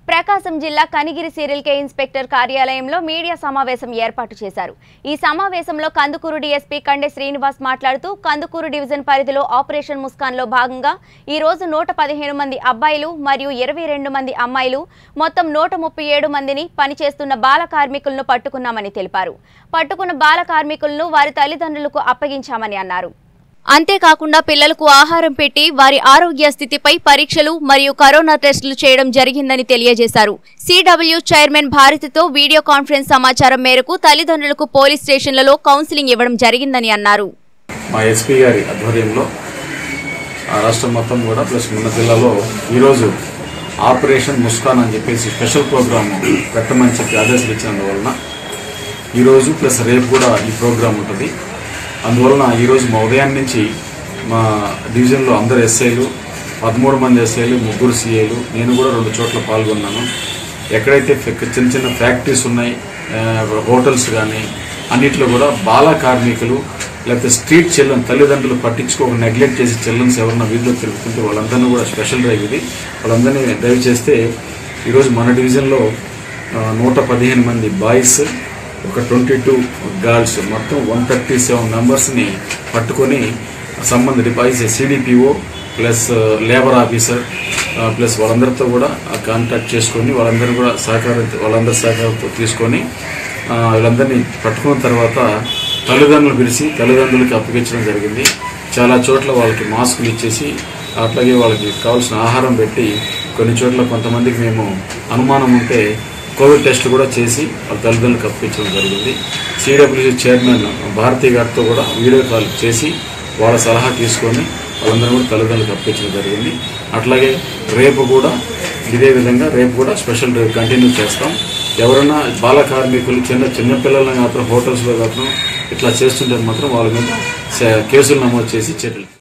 ప్రకాశం జిల్లా కనిగిరి సీరియల్ కే ఇన్స్పెక్టర్ కార్యాలయంలో మీడియా సమావేశం ఏర్పాటు చేశారు ఈ సమావేశంలో కందుకూరు డీఎస్పీ కండె శ్రీనివాస్ మాట్లాడుతూ కందుకూరు డివిజన్ పరిధిలో ఆపరేషన్ ముస్కాన్ లో భాగంగా ఈ రోజు నూట పదిహేను మంది అబ్బాయిలు మరియు ఇరవై రెండు మంది అమ్మాయిలు మొత్తం నూట ముప్పై ఏడు మందిని పనిచేస్తున్న బాల కార్మికులను పట్టుకున్నామని తెలిపారు పట్టుకున్న బాల కార్మికులను వారి తల్లిదండ్రులకు అప్పగించామని అన్నారు అంతేకాకుండా పిల్లలకు ఆహారం పెట్టి వారి ఆరోగ్య స్థితిపై పరీక్షలు మరియు కరోనా టెస్టులు చేయడం జరిగిందని తెలియజేశారు సిడబ్ల్యూ చైర్మన్ భారతితో వీడియో కాన్ఫరెన్స్ సమాచారం మేరకు తల్లిదండ్రులకు పోలీస్ స్టేషన్లలో కౌన్సిలింగ్ ఇవ్వడం జరిగిందని అన్నారు మా ఎస్పీ గారి ఆధ్వర్యంలో ఆ రాష్ట్రం మొత్తం కూడా ప్లస్ మన జిల్లాలో ఈరోజు ఆపరేషన్ ముస్కాన్ అని చెప్పేసి స్పెషల్ ప్రోగ్రామ్ పెట్టమని చెప్పి ఆదేశాలు ఇచ్చినందువలన ఈరోజు ప్లస్ రేపు కూడా ఈ ప్రోగ్రాం ఉంటుంది అందువలన ఈరోజు మా ఉదయం నుంచి మా డివిజన్లో అందరు ఎస్ఐలు పదమూడు మంది ఎస్ఐలు ముగ్గురు సిఐలు నేను కూడా రెండు చోట్ల పాల్గొన్నాను ఎక్కడైతే ఫెక్- చిన్న చిన్న ఫ్యాక్టరీస్ ఉన్నాయి ఆ, హోటల్స్ కానీ అన్నిట్లో కూడా బాల కార్మికులు లేకపోతే స్ట్రీట్ చిల్డ్రన్ తల్లిదండ్రులు పట్టించుకోక నెగ్లెక్ట్ చేసి చిల్డ్రన్స్ ఎవరన్నా వీధిలో తిరుగుతుంటే వాళ్ళందరినీ కూడా స్పెషల్ డ్రైవ్ ఇది వాళ్ళందరినీ డ్రైవ్ చేస్తే ఈరోజు మన డివిజన్లో ఆ, నూట పదిహేను మంది బాయ్స్ ఒక ట్వంటీ టూ గర్ల్స్ మొత్తం వన్ థర్టీ సెవెన్ మెంబర్స్ని పట్టుకొని సంబంధ deposit CDPO plus labour officer ఆ, ప్లస్ వాళ్ళందరితో కూడా కాంటాక్ట్ చేసుకొని వాళ్ళందరూ కూడా సహకారం వాళ్ళందరి సహకారంతో తీసుకొని ఆ, వీళ్ళందరినీ పట్టుకున్న తర్వాత తల్లిదండ్రులు పిలిచి తల్లిదండ్రులకి అప్పగించడం జరిగింది చాలా చోట్ల వాళ్ళకి మాస్కులు ఇచ్చేసి అట్లాగే వాళ్ళకి కావాల్సిన ఆహారం పెట్టి కొన్ని చోట్ల కొంతమందికి మేము అనుమానం ఉంటే కోవిడ్ టెస్ట్ కూడా చేసి వాళ్ళ తల్లిదండ్రులకు అప్పించడం జరిగింది సిడబ్ల్యూసీ చైర్మన్ భారతి గారితో కూడా వీడియో కాల్ చేసి వాళ్ళ సలహా తీసుకొని వాళ్ళందరూ కూడా తల్లిదండ్రులకు అప్పించడం జరిగింది అట్లాగే రేపు కూడా ఇదే విధంగా రేపు కూడా స్పెషల్ డ్రైవ్ కంటిన్యూ చేస్తాం ఎవరైనా బాల కార్మికులు చిన్న చిన్న పిల్లలను మాత్రం హోటల్స్లో మాత్రం ఇట్లా చేస్తుంటే మాత్రం వాళ్ళ మీద స- కేసులు నమోదు చేసి చర్యలు